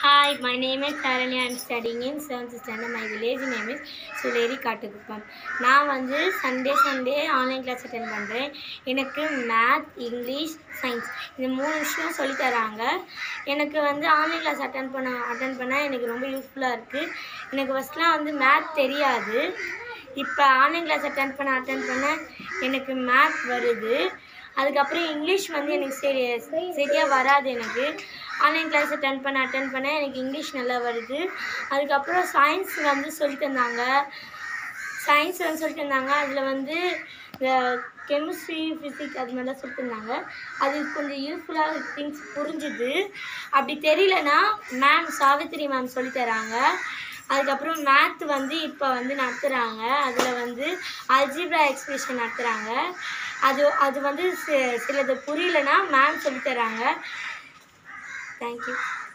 Hi, my name is Saranya. I'm studying in 7th standard. My village name is சுலேரி Kattukuppam நான் வந்து Sunday Sunday online class attend பண்ணுறேன் எனக்கு math English science இந்த மூணு விஷயம் சொல்லித் தராங்க எனக்கு வந்து ஆன்லைன் கிளாஸ் அட்டன் பண்ண அட்டன் பண்ணால் எனக்கு ரொம்ப யூஸ்ஃபுல்லாக இருக்குது எனக்கு ஃபஸ்ட்லாம் வந்து மேத் தெரியாது இப்போ ஆன்லைன் கிளாஸ் அட்டன் பண்ண அட்டன் பண்ண எனக்கு மேத் வருது அதுக்கப்புறம் இங்கிலீஷ் வந்து எனக்கு சரி சரியாக வராது எனக்கு ஆன்லைன் கிளாஸ் அட்டன் பண்ண அட்டன் பண்ண எனக்கு இங்கிலீஷ் நல்லா வருது அதுக்கப்புறம் சயின்ஸ் வந்து சொல்லி தந்தாங்க சயின்ஸ் வந்து சொல்லி தந்தாங்க அதில் வந்து இந்த கெமிஸ்ட்ரி ஃபிசிக்ஸ் அது மாதிரிலாம் சொல்லி தந்தாங்க அது கொஞ்சம் யூஸ்ஃபுல்லாக திங்ஸ் புரிஞ்சுது அப்படி தெரியலனா மேம் சாவித்திரி மேம் சொல்லி தராங்க அதுக்கப்புறம் மேத் வந்து இப்போ வந்து நடத்துகிறாங்க அதில் வந்து அல்ஜிப்ரா எக்ஸ்பிரஷன் நடத்துகிறாங்க அது அது வந்து சி- சிலது புரியலனா மேம் சொல்லி தராங்க தேங்க்யூ